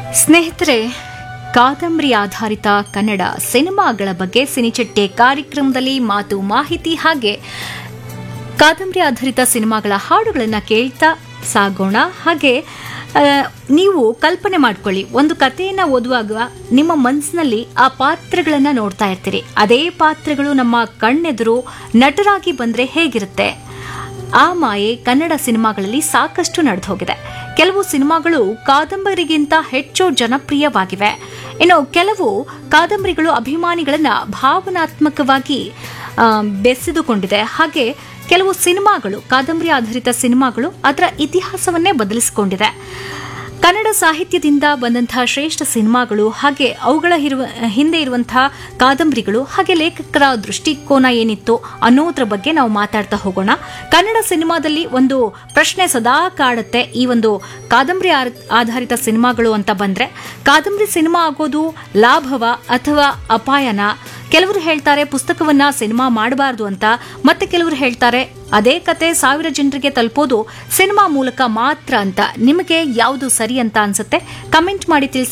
ಸ್ನೇಹಿತರೆ ಕಾದಂಬರಿ ಆಧಾರಿತ ಕನ್ನಡ ಸಿನಿಮಾಗಳ ಬಗ್ಗೆ ಸಿನಿಚಟ್ಟೆ ಕಾರ್ಯಕ್ರಮದಲ್ಲಿ ಮಾತು ಮಾಹಿತಿ ಹಾಗೆ ಕಾದಂಬರಿ ಆಧಾರಿತ ಸಿನಿಮಾಗಳ ಹಾಡುಗಳನ್ನು ಕೇಳ್ತಾ ಸಾಗೋಣ ಹಾಗೆ ಆ, ನೀವು ಕಲ್ಪನೆ ಮಾಡ್ಕೊಳ್ಳಿ ಒಂದು ಕಥೆಯನ್ನು ಓದುವಾಗ ನಿಮ್ಮ ಮನಸ್ಸಿನಲ್ಲಿ ಆ ಪಾತ್ರಗಳನ್ನು ನೋಡ್ತಾ ಇರ್ತೀರಿ ಅದೇ ಪಾತ್ರಗಳು ನಮ್ಮ ಕಣ್ಣೆದುರು ನಟರಾಗಿ ಬಂದರೆ ಹೇಗಿರುತ್ತೆ ಆ ಮಾಯೆ ಕನ್ನಡ ಸಿನಿಮಾಗಳಲ್ಲಿ ಸಾಕಷ್ಟು ನಡೆದು ಹೋಗಿದೆ ಕೆಲವು ಸಿನಿಮಾಗಳು ಕಾದಂಬರಿಗಿಂತ ಹೆಚ್ಚು ಜನಪ್ರಿಯವಾಗಿವೆ ಇನ್ನು ಕೆಲವು ಕಾದಂಬರಿಗಳು ಅಭಿಮಾನಿಗಳನ್ನ ಭಾವನಾತ್ಮಕವಾಗಿ ಆ, ಬೆಸೆದುಕೊಂಡಿದೆ ಹಾಗೆ ಕೆಲವು ಸಿನಿಮಾಗಳು ಕಾದಂಬರಿ ಆಧಾರಿತ ಸಿನಿಮಾಗಳು ಅದರ ಇತಿಹಾಸವನ್ನೇ ಬದಲಿಸಿಕೊಂಡಿದೆ ಕನ್ನಡ ಸಾಹಿತ್ಯದಿಂದ ಬಂದಂತಹ ಶ್ರೇಷ್ಠ ಸಿನಿಮಾಗಳು ಹಾಗೆ ಅವುಗಳ ಇರುವ ಹಿಂದೆ ಇರುವಂತಹ ಕಾದಂಬರಿಗಳು ಹಾಗೆ ಲೇಖಕರ ದೃಷ್ಟಿಕೋನ ಏನಿತ್ತು ಅನ್ನೋದ್ರ ಬಗ್ಗೆ ನಾವು ಮಾತಾಡ್ತಾ ಹೋಗೋಣ ಕನ್ನಡ ಸಿನಿಮಾದಲ್ಲಿ ಒಂದು ಪ್ರಶ್ನೆ ಸದಾ ಕಾಡುತ್ತೆ ಈ ಒಂದು ಕಾದಂಬರಿ ಆರ್- ಆಧಾರಿತ ಸಿನಿಮಾಗಳು ಅಂತ ಬಂದ್ರೆ ಕಾದಂಬರಿ ಸಿನಿಮಾ ಆಗೋದು ಲಾಭವ ಅಥವಾ ಅಪಾಯನ ಕೆಲವರು ಹೇಳ್ತಾರೆ ಪುಸ್ತಕವನ್ನ ಸಿನಿಮಾ ಮಾಡಬಾರದು ಅಂತ ಮತ್ತೆ ಕೆಲವರು ಹೇಳ್ತಾರೆ ಅದೇ ಕತೆ ಸಾವಿರ ಜನರಿಗೆ ತಲುಪೋದು ಸಿನಿಮಾ ಮೂಲಕ ಮಾತ್ರ ಅಂತ ನಿಮಗೆ ಯಾವುದು ಸರಿ ಅಂತ ಅನ್ಸುತ್ತೆ ಕಮೆಂಟ್ ಮಾಡಿ ತಿಳಿಸಿ